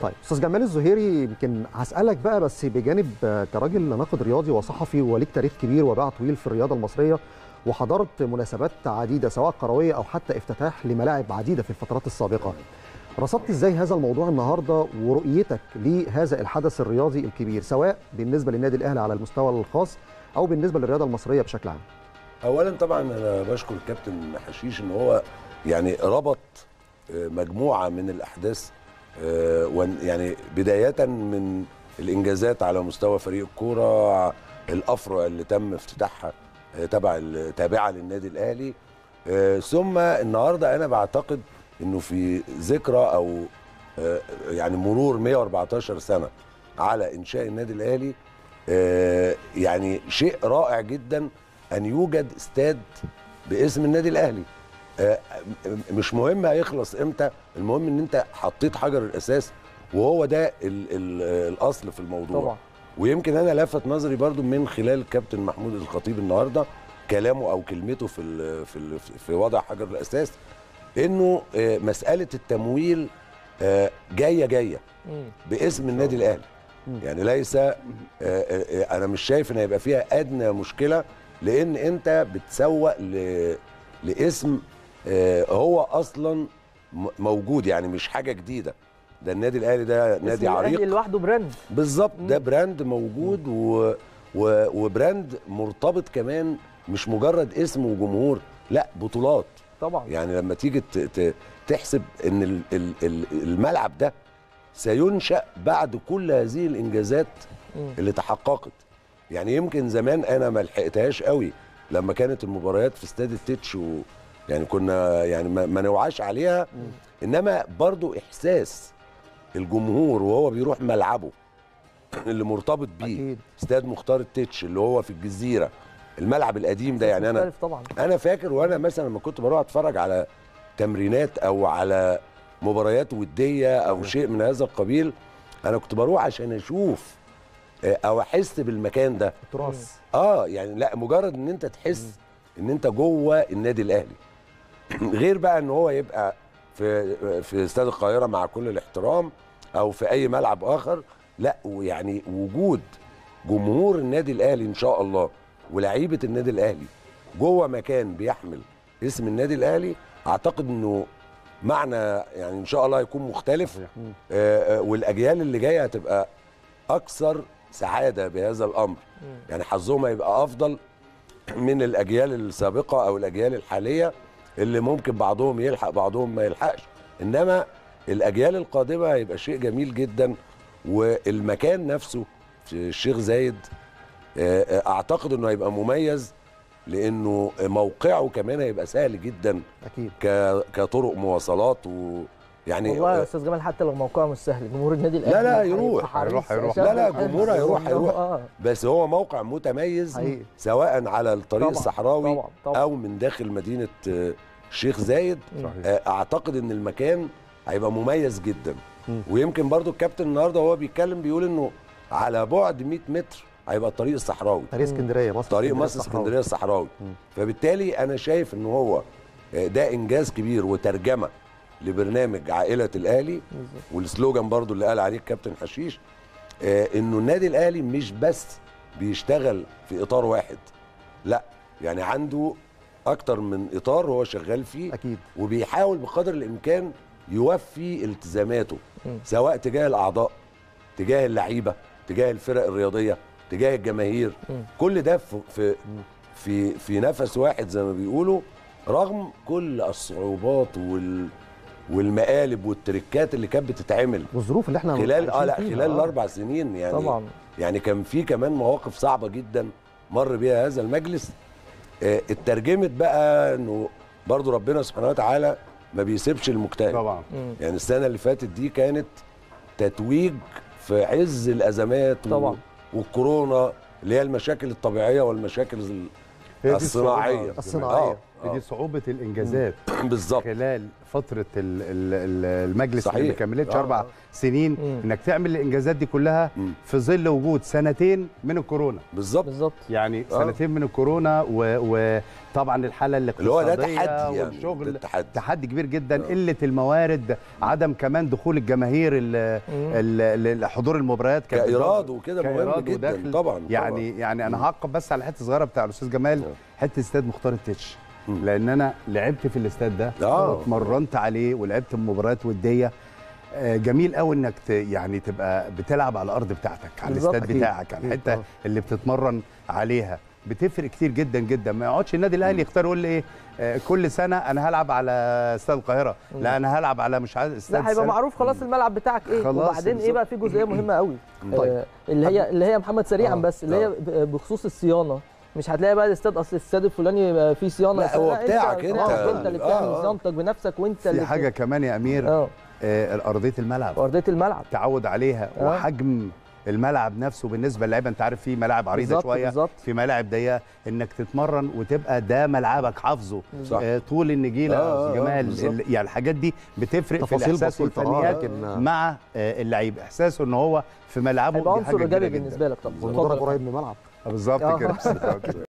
طيب استاذ جمال الزهيري يمكن هسالك بقى بس بجانب آه، كراجل ناقد رياضي وصحفي وليك تاريخ كبير وباع طويل في الرياضه المصريه وحضرت مناسبات عديده سواء كرويه او حتى افتتاح لملاعب عديده في الفترات السابقه رصدت ازاي هذا الموضوع النهارده ورؤيتك لهذا الحدث الرياضي الكبير سواء بالنسبه للنادي الاهلي على المستوى الخاص او بالنسبه للرياضه المصريه بشكل عام اولا طبعا انا بشكر الكابتن حشيش ان هو يعني ربط آه، مجموعه من الاحداث آه، ون- يعني بدايه من الانجازات على مستوى فريق الكوره الافرع اللي تم افتتاحها آه، تبع ال- تابعه للنادي الاهلي آه، ثم النهارده انا بعتقد انه في ذكرى او آه، يعني مرور 114 سنه على انشاء النادي الاهلي آه، يعني شيء رائع جدا ان يوجد استاد باسم النادي الاهلي آه، م- مش مهم هيخلص امتى المهم ان انت حطيت حجر الاساس وهو ده ال ال الاصل في الموضوع طبعا ويمكن انا لفت نظري برضو من خلال الكابتن محمود الخطيب النهارده كلامه او كلمته في ال في ال في وضع حجر الاساس انه آه، مساله التمويل آه، جايه جايه مم. باسم النادي الاهلي يعني ليس آه، آه، آه، انا مش شايف ان هيبقى فيها ادنى مشكله لان انت بتسوق ل- لاسم آه، هو اصلا م- موجود يعني مش حاجه جديده ده النادي الاهلي ده نادي اسم الأهلي عريق لوحده براند بالظبط ده براند موجود و... و... وبراند مرتبط كمان مش مجرد اسم وجمهور لا بطولات طبعا يعني لما تيجي ت... ت... تحسب ان ال... ال... ال- الملعب ده سينشأ بعد كل هذه الانجازات مم. اللي تحققت يعني يمكن زمان انا ما لحقتهاش قوي لما كانت المباريات في استاد التتش و... يعني كنا يعني ما, ما نوعاش عليها انما برضو احساس الجمهور وهو بيروح ملعبه اللي مرتبط بيه اكيد استاد مختار التتش اللي هو في الجزيره الملعب القديم ده يعني انا مختلف طبعا انا فاكر وانا مثلا لما كنت بروح اتفرج على تمرينات او على مباريات وديه او شيء من هذا القبيل انا كنت بروح عشان اشوف آه، او احس بالمكان ده التراث اه يعني لا مجرد ان انت تحس ان انت جوه النادي الاهلي غير بقى ان هو يبقى في في استاد القاهره مع كل الاحترام او في اي ملعب اخر لا ويعني وجود جمهور النادي الاهلي ان شاء الله ولاعيبه النادي الاهلي جوه مكان بيحمل اسم النادي الاهلي اعتقد انه معنى يعني ان شاء الله هيكون مختلف آه، آه، والاجيال اللي جايه هتبقى اكثر سعاده بهذا الامر يعني حظهم هيبقى افضل من الاجيال السابقه او الاجيال الحاليه اللي ممكن بعضهم يلحق بعضهم ما يلحقش انما الاجيال القادمه هيبقى شيء جميل جدا والمكان نفسه في الشيخ زايد آه، آه، اعتقد انه هيبقى مميز لانه موقعه كمان هيبقى سهل جدا اكيد ك- كطرق مواصلات ويعني والله يا استاذ جمال حتى لو موقعه مش سهل جمهور النادي الاهلي لا، هيبقى يروح. حريص هيروح- هيروح. أشد لا، لا، الحرص جمهور هيروح- إنه- هيروح. اه بس هو موقع متميز حقيقي. سواء على الطريق طبعاً، الصحراوي طبعاً، طبعاً. او من داخل مدينه آه، الشيخ زايد صحيح. آه، اعتقد ان المكان هيبقى مميز جدا ويمكن برضو الكابتن النهارده وهو بيتكلم بيقول انه على بعد 100 متر هيبقى الطريق الصحراوي طريق اسكندريه مصر طريق اسكندرية مصر الصحراوي. اسكندريه الصحراوي فبالتالي انا شايف ان هو آه، ده انجاز كبير وترجمه لبرنامج عائله الاهلي والسلوجان برضو اللي قال عليه الكابتن حشيش آه، انه النادي الاهلي مش بس بيشتغل في اطار واحد لا يعني عنده اكتر من اطار هو شغال فيه اكيد وبيحاول بقدر الامكان يوفي التزاماته مم. سواء تجاه الاعضاء تجاه اللعيبه تجاه الفرق الرياضيه تجاه الجماهير مم. كل ده في في في, في نفس واحد زي ما بيقولوا رغم كل الصعوبات وال والمقالب والتركات اللي كانت بتتعمل والظروف اللي احنا خلال اه لا عايشين فيها. خلال آه. الاربع سنين يعني طبعا يعني كان في كمان مواقف صعبه جدا مر بيها هذا المجلس آه، اترجمت بقى انه برضو ربنا سبحانه وتعالى ما بيسيبش المجتهد طبعا مم. يعني السنه اللي فاتت دي كانت تتويج في عز الازمات و- طبعا. والكورونا اللي هي المشاكل الطبيعيه والمشاكل ال- هي دي الصناعيه الصعوبة. الصناعية. اه آه. دي صعوبه الانجازات بالظبط خلال فتره ال- ال- ال- المجلس صحيح. اللي ما كملتش آه، اربع آه. سنين مم. انك تعمل الانجازات دي كلها مم. في ظل وجود سنتين من الكورونا بالظبط بالظبط يعني آه. سنتين من الكورونا و- وطبعا الحاله اللي هو ده الاقتصاديه تحدي يعني والشغل ده تحدي تحدي كبير جدا آه. قله الموارد عدم كمان دخول الجماهير ال- مم. ال- ال- حضور المباريات كانت كايراد بتضر. وكده مهم كإيراد جدا ودخل. طبعا يعني يعني انا هعقب بس على حته صغيره بتاع الاستاذ جمال آه. حته استاد مختار التتش مم. لان انا لعبت في الاستاد ده آه. واتمرنت عليه ولعبت مباريات وديه آه، جميل قوي انك ت- يعني تبقى بتلعب على الارض بتاعتك على بالظبط. الاستاد أكيد. بتاعك على أكيد. الحته آه. اللي بتتمرن عليها بتفرق كتير جدا جدا ما يقعدش النادي الاهلي يختار يقول لي ايه آه، كل سنه انا هلعب على استاد القاهره لا انا هلعب على مش عارف استاد لا هيبقى السنة. معروف خلاص الملعب بتاعك ايه خلاص، وبعدين ايه بالظبط. بقى في جزئيه مهمه قوي طيب. آه اللي هي اللي هي محمد سريعا آه. بس اللي هي آه. ب- بخصوص الصيانه مش هتلاقي بقى الاستاد اصل الاستاد الفلاني يبقى فيه صيانه لا، هو أنت- بتاعك أنت. بتاعك انت اللي بتعمل آه، آه. صيانتك بنفسك وانت في اللي حاجه بت- كمان يا امير اه آه، ارضيه الملعب وارضيه الملعب تعود عليها آه. وحجم الملعب نفسه بالنسبه للعيبه انت عارف في ملاعب عريضه بالظبط، شويه بالظبط. في ملاعب ضيقه انك تتمرن وتبقى ده ملعبك حافظه صح. آه طول النجيله آه، يا آه، أستاذ جمال بالظبط. ال- يعني الحاجات دي بتفرق في تفاصيل الاحساس بسيطة، آه، والفنيات لكن- مع آه، اللعيب احساسه ان هو في ملعبه هيبقى دي عنصر حاجة ايجابي كبيرة جداً. بالنسبه لك طبعا والمدرب اتفضل. قريب من الملعب آه، بالظبط آه. كده بالظبط كده